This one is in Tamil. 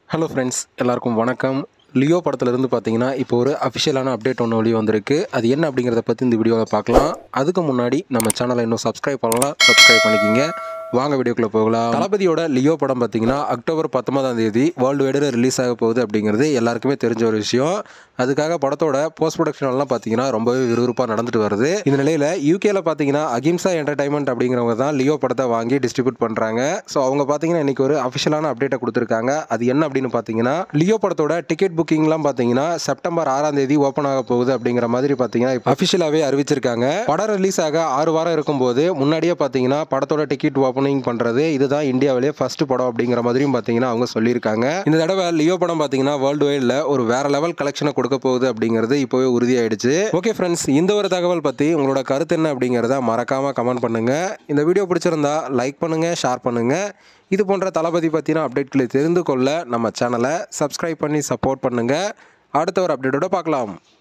ஹலோ ஃப்ரெண்ட்ஸ் எல்லாருக்கும் வணக்கம் லியோ படத்துலேருந்து பார்த்தீங்கன்னா இப்போ ஒரு அஃபிஷியலான அப்டேட் ஒன்று வெளியே வந்திருக்கு அது என்ன அப்படிங்கிறத பற்றி இந்த வீடியோவில் பார்க்கலாம் அதுக்கு முன்னாடி நம்ம சேனலை இன்னும் சப்ஸ்கிரைப் பண்ணலாம் சப்ஸ்கிரைப் பண்ணிக்கிங்க வாங்க வீடியோக்குள்ளே போகலாம் தளபதியோட லியோ படம் பார்த்தீங்கன்னா அக்டோபர் பத்தொன்பதாம் தேதி வேர்ல்டு வைடில் ரிலீஸ் ஆக போகுது அப்படிங்கிறது எல்லாருக்குமே தெரிஞ்ச ஒரு விஷயம் அதுக்காக படத்தோட போஸ்ட் ப்ரொடக்ஷன்லாம் பார்த்தீங்கன்னா ரொம்பவே விறுவிறுப்பாக நடந்துட்டு வருது இந்த நிலையில் யூகேல பார்த்தீங்கன்னா அகிம்சா என்டர்டைன்மெண்ட் அப்படிங்கிறவங்க தான் லியோ படத்தை வாங்கி டிஸ்ட்ரிபியூட் பண்ணுறாங்க ஸோ அவங்க பார்த்தீங்கன்னா இன்னைக்கு ஒரு அஃபிஷியலான அப்டேட்டை கொடுத்துருக்காங்க அது என்ன அப்படின்னு பார்த்தீங்கன்னா லியோ படத்தோட டிக்கெட் புக்கிங்லாம் பார்த்தீங்கன்னா செப்டம்பர் ஆறாம் தேதி ஓப்பன் ஆக போகுது அப்படிங்கிற மாதிரி பார்த்தீங்கன்னா இப்போ அஃபிஷியலாகவே அறிவிச்சிருக்காங்க படம் ரிலீஸ் ஆக ஆறு வாரம் இருக்கும்போது முன்னாடியே பார்த்தீங்கன்னா படத்தோட டிக்கெட் ஓப்பனிங் பண்ணுறது இதுதான் இந்தியாவிலேயே ஃபர்ஸ்ட் படம் அப்படிங்கிற மாதிரியும் பார்த்தீங்கன்னா அவங்க சொல்லியிருக்காங்க இந்த தடவை லியோ படம் பார்த்தீங்கன்னா வேர்ல்டு வைடில் ஒரு வேற லெவல் கலெக்ஷனை கொடுக்க போகுது அப்படிங்கிறது இப்போவே உறுதியாயிடுச்சு ஓகே ஃப்ரெண்ட்ஸ் இந்த ஒரு தகவல் பற்றி உங்களோட கருத்து என்ன அப்படிங்கிறத மறக்காம கமெண்ட் பண்ணுங்க இந்த வீடியோ பிடிச்சிருந்தா லைக் பண்ணுங்க ஷேர் பண்ணுங்க இது போன்ற தளபதி பற்றின அப்டேட்களை தெரிந்து கொள்ள நம்ம சேனலை சப்ஸ்கிரைப் பண்ணி சப்போர்ட் பண்ணுங்க அடுத்த ஒரு அப்டேட்டோட பார்க்கலாம்